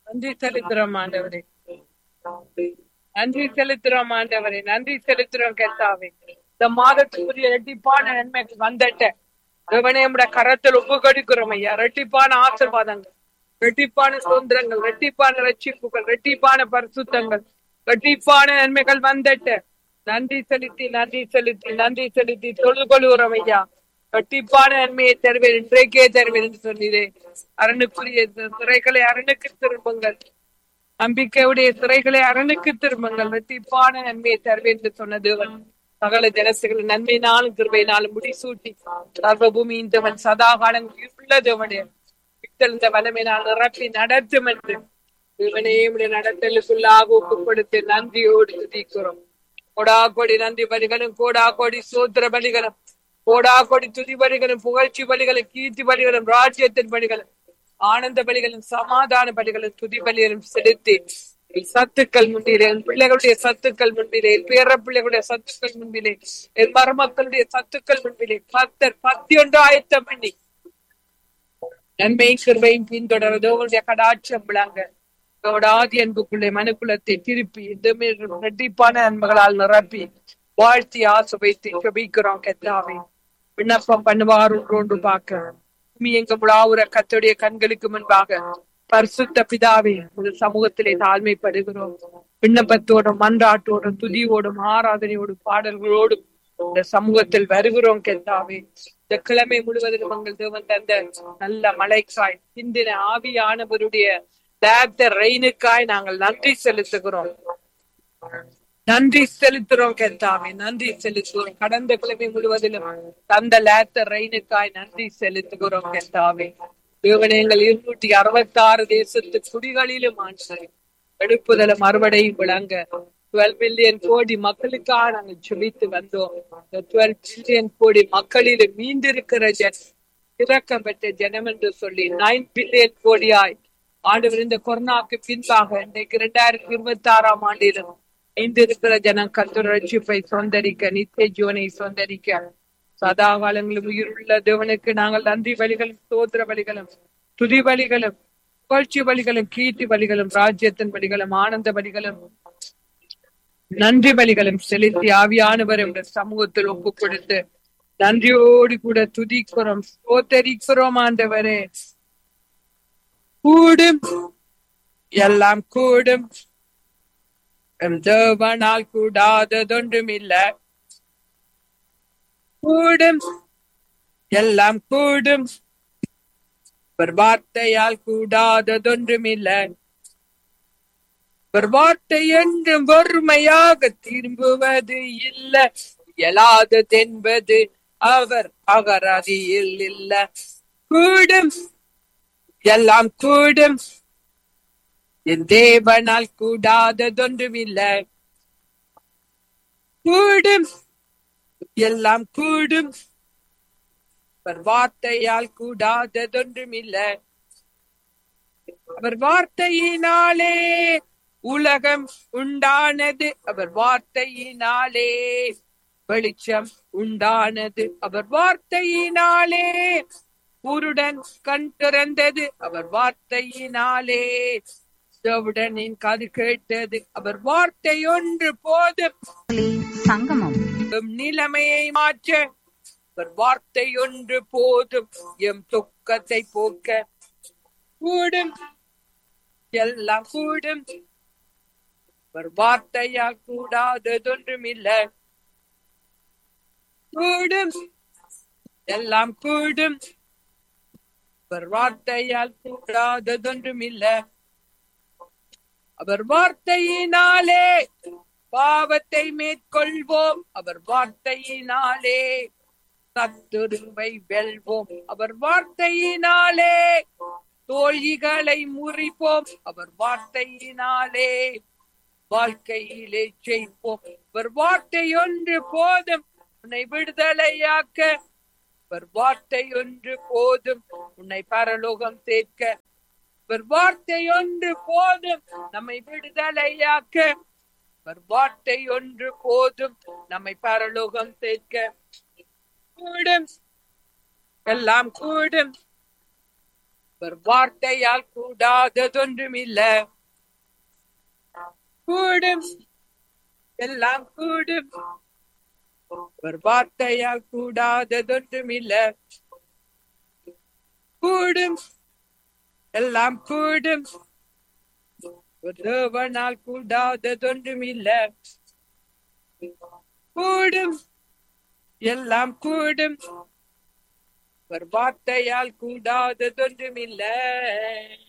நன்றி செலுத்துறோம் ஆண்டவரே நன்றி செலுத்துறோம் ஆண்டவரே நன்றி செலுத்துறோம் கெத்தாவே இந்த மாதத்துக்குரிய ரெட்டிப்பான நன்மைகள் வந்துட்ட தேவனே நம்முடைய கரத்தில் ஒப்பு கொடுக்கிறோம் ஐயா ரெட்டிப்பான ஆசீர்வாதங்கள் ரெட்டிப்பான சுதந்திரங்கள் ரெட்டிப்பான ரட்சிப்புகள் ரெட்டிப்பான பரிசுத்தங்கள் ரெட்டிப்பான நன்மைகள் வந்துட்ட நன்றி செலுத்தி நன்றி செலுத்தி நன்றி செலுத்தி தொழுது கொள்கிறோம் ஐயா ரெட்டிப்பான நன்மையை தருவேன் இன்றைக்கே தருவேன் என்று சொன்னீரே அரணுக்குரிய சிறைகளை அரணுக்கு திரும்புங்கள் நம்பிக்கையுடைய சிறைகளை அரணுக்கு திரும்புங்கள் வெட்டிப்பான நன்மையை தருவேன் என்று சொன்ன தேவன் சகல ஜனசுகள் நன்மையினாலும் கிருபையினாலும் முடிசூட்டி சர்வ பூமியின் தேவன் சதா காலம் உள்ள தேவனே விட்டெழுந்த வல்லமையினால் நிரப்பி நடத்தும் என்று தேவனே உடைய நடத்தலுக்குள்ளாக ஒப்பு கொடுத்து நன்றியோடு துதிக்கிறோம் கோடா கோடி நன்றி பலிகளும் கோடா கோடி சூத்திர பலிகளும் கோடா கோடி துதி பலிகளும் புகழ்ச்சி பலிகளும் கீர்த்தி பலிகளும் ராஜ்யத்தின் பலிகளும் ஆனந்த பலிகளும் சமாதான பலிகளும் துதி பலிகளும் செலுத்தி என் சத்துக்கள் முன்பிலே என் பிள்ளைகளுடைய சத்துக்கள் முன்பிலே என் பேர பிள்ளைகளுடைய சத்துக்கள் முன்பிலே என் மருமக்களுடைய சத்துக்கள் முன்பிலே பத்தர் பத்தி ஒன்று ஆயத்தம் பண்ணி நன்மையும் கிருபையும் பின்தொடர்றது உங்களுடைய கடாட்சம் விளங்க ஆதி அன்புக்குள்ளே மனுக்குலத்தை திருப்பி இந்த ரெட்டிப்பான நன்மைகளால் நிரப்பி வாழ்த்தி ஆசுவைத்து ஜபிக்கிறோம் கெத்தாவே விண்ணப்பம் பண்ணுவார் ஒன்று பார்க்க பூமி எங்க முழாவுற கத்துடைய கண்களுக்கு முன்பாக பரிசுத்த பிதாவே ஒரு சமூகத்திலே தாழ்மைப்படுகிறோம் விண்ணப்பத்தோடும் மன்றாட்டோடும் துதியோடும் ஆராதனையோடும் பாடல்களோடும் இந்த சமூகத்தில் வருகிறோம் கெத்தாவே இந்த கிழமை முழுவதிலும் உங்கள் தேவன் தந்த நல்ல மழைக்காய் சிந்தின ஆவியானவருடைய லேப்த ரெயினுக்காய் நாங்கள் நன்றி செலுத்துகிறோம் நன்றி செலுத்துறோம் கெத்தாவே நன்றி செலுத்துகிறோம் கடந்த கிழமை முழுவதிலும் தந்த லேத்த ரெயினுக்காய் நன்றி செலுத்துகிறோம் கெத்தாவே தேவனங்கள் இருநூற்றி அறுபத்தி ஆறு தேசத்து குடிகளிலும் ஆண்டு எடுப்புதலும் அறுவடையும் விளங்க டுவெல் பில்லியன் கோடி மக்களுக்காக நாங்கள் சுமித்து வந்தோம் இந்த டுவெல் பில்லியன் கோடி மக்களில் மீண்டிருக்கிற ஜன் இறக்கம் பெற்ற ஜனம் என்று சொல்லி நைன் பில்லியன் கோடியாய் ஆண்டு இந்த கொரோனாக்கு பின்பாக இன்றைக்கு இரண்டாயிரத்தி இருபத்தி ஆறாம் ஆண்டிலும் ஐந்திருக்கிற ஜனம் கத்தர் ரட்சிப்பை சொந்தரிக்க நித்திய ஜீவனை சொந்தரிக்க சதா காலங்களும் உயிருள்ள தேவனுக்கு நாங்கள் நன்றி வழிகளும் சோத்திர வழிகளும் துதி வழிகளும் புகழ்ச்சி வழிகளும் கீர்த்தி வழிகளும் ராஜ்யத்தின் வழிகளும் ஆனந்த வழிகளும் நன்றி வழிகளும் செலுத்தி ஆவியானவர் சமூகத்தில் ஒப்பு கொடுத்து நன்றியோடு கூட துதிக்கிறோம் சோத்தரிக்கிறோம் ஆண்டவரே கூடும் எல்லாம் கூடும் எம் தேவனால் கூடாததொன்றும் இல்ல கூடும் எல்லாம் கூடும் ஒரு வார்த்தையால் கூடாததொன்றும் இல்ல ஒரு வார்த்தை என்றும் வறுமையாக திரும்புவது இல்ல இயலாததென்பது அவர் அகராதியில் இல்ல கூடும் எல்லாம் கூடும் என் தேவனால் கூடாததொன்றும் இல்ல கூடும் எல்லாம் கூடும் அவர் வார்த்தையால் கூடாததொன்றும் இல்ல அவர் வார்த்தையினாலே உலகம் உண்டானது அவர் வார்த்தையினாலே வெளிச்சம் உண்டானது அவர் வார்த்தையினாலே குருடன் கண் திறந்தது அவர் வார்த்தையினாலே செவிடனின் காது கேட்டது அவர் வார்த்தை ஒன்று போதும் சங்கமம் எம் நிலைமையை மாற்ற அவர் வார்த்தை ஒன்று போதும் எம் துக்கத்தை போக்க கூடும் எல்லாம் கூடும் அவர் வார்த்தையால் கூடாததொன்றும் இல்ல கூடும் எல்லாம் கூடும் அவர் வார்த்தையால் கூடாததொன்றும் இல்ல அவர் வார்த்தையினாலே பாவத்தை மேற்கொள்வோம் அவர் வார்த்தையினாலே சத்துருவை வெல்வோம் அவர் வார்த்தையினாலே தோழிகளை முறிப்போம் அவர் வார்த்தையினாலே வாழ்க்கையிலே ஜெயிப்போம் அவர் வார்த்தை ஒன்று போதும் உன்னை விடுதலையாக்க அவர் வார்த்தை ஒன்று போதும் உன்னை பரலோகம் சேர்க்க அவர் வார்த்தை ஒன்று போதும் நம்மை விடுதலையாக்க அவர் வார்த்தை ஒன்று போதும் நம்மை பரலோகம் சேர்க்க கூடும் எல்லாம் கூடும் ஒரு வார்த்தையால் கூடாததொன்றுமில்ல கூடும் எல்லாம் கூடும் ஒரு வார்த்தையால் கூடாததொன்றுமில்ல கூடும் எல்லாம் கூடும் ஒரு தேவனால் கூடாததொன்றுமில்ல கூடும் எல்லாம் கூடும் ஒரு வார்த்தையால் கூடாததொன்றுமில்ல